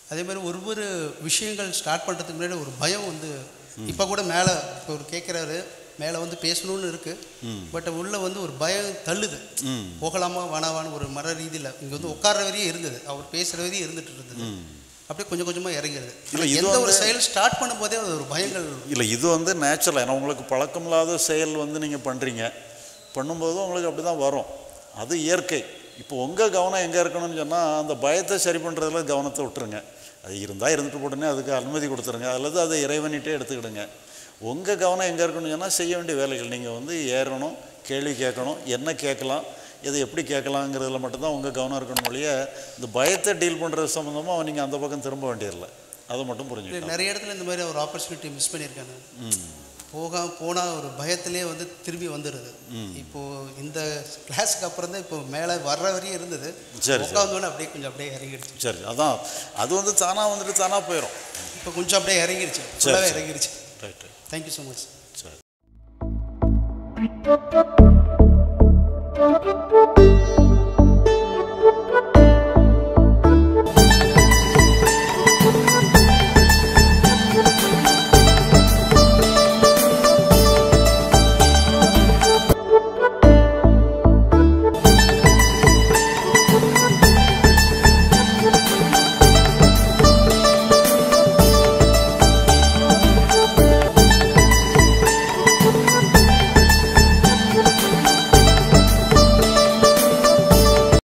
அதே மாதிரி ஒவ்வொரு விஷயங்கள் ஸ்டார்ட் பண்ணுறதுக்கு முன்னாடி ஒரு பயம் வந்து இப்போ கூட மேலே இப்போ ஒரு கேட்குறாரு மேலே வந்து பேசணும்னு இருக்குது பட் உள்ளே வந்து ஒரு பயம் தள்ளுது ம் போகலாமா வேணாவான்னு ஒரு மர ரீதியில் இங்கே வந்து உட்கார்ற வரையும் இருந்தது அவர் பேசுகிற வரையும் இருந்துட்டு இருந்தது அப்படியே கொஞ்சம் கொஞ்சமாக இறங்கிடுது இல்ல, இது எந்த ஒரு வந்து- செயல் ஸ்டார்ட் பண்ணும்போதே அது ஒரு பயங்கள் இல்லை இது வந்து நேச்சுரல் ஏன்னா உங்களுக்கு பழக்கமில்லாத செயல் வந்து நீங்கள் பண்ணுறீங்க பண்ணும்போது உங்களுக்கு அப்படி தான் வரும் அது இயற்கை இப்போ உங்கள் கவனம் எங்கே இருக்கணும்னு சொன்னால் அந்த பயத்தை சரி பண்ணுறதுல கவனத்தை விட்டுருங்க அது இருந்தால் இருந்துட்டு போட்டுனே அதுக்கு அனுமதி கொடுத்துருங்க அல்லது அதை இறைவனிட்டே எடுத்துக்கிடுங்க உங்கள் கவனம் எங்கே இருக்கணும்னு சொன்னால் செய்ய வேண்டிய வேலைகள் நீங்கள் வந்து ஏறணும் கேள்வி கேட்கணும் என்ன கேட்கலாம் இதை எப்படி கேட்கலாங்கிறதுல மட்டும்தான் உங்கள் கவனம் இருக்கணும் ஒழிய இந்த பயத்தை டீல் பண்ணுறது சம்மந்தமாக நீங்கள் அந்த பக்கம் திரும்ப வேண்டியதில்லை அதை மட்டும் புரிஞ்சுக்கணும் நிறைய இடத்துல இந்த மாதிரி ஒரு ஆப்பர்ச்சுனிட்டி மிஸ் பண்ணியிருக்காங்க போக போனால் ஒரு பயத்திலே வந்து திரும்பி வந்துடுது இப்போ இந்த கிளாஸுக்கு அப்புறம் தான் இப்போ மேலே வர்ற வரையும் இருந்தது சரி, சரி. உட்காந்தோன்னே அப்படியே கொஞ்சம் அப்படியே இறங்கிடுச்சு சரி அதான் அது வந்து தானாக வந்துட்டு தானாக போயிடும் இப்போ கொஞ்சம் அப்படியே இறங்கிடுச்சு சரி, ஃபுல்லாகவே சரி. இறங்கிடுச்சு right right thank you so much சரி Thank you.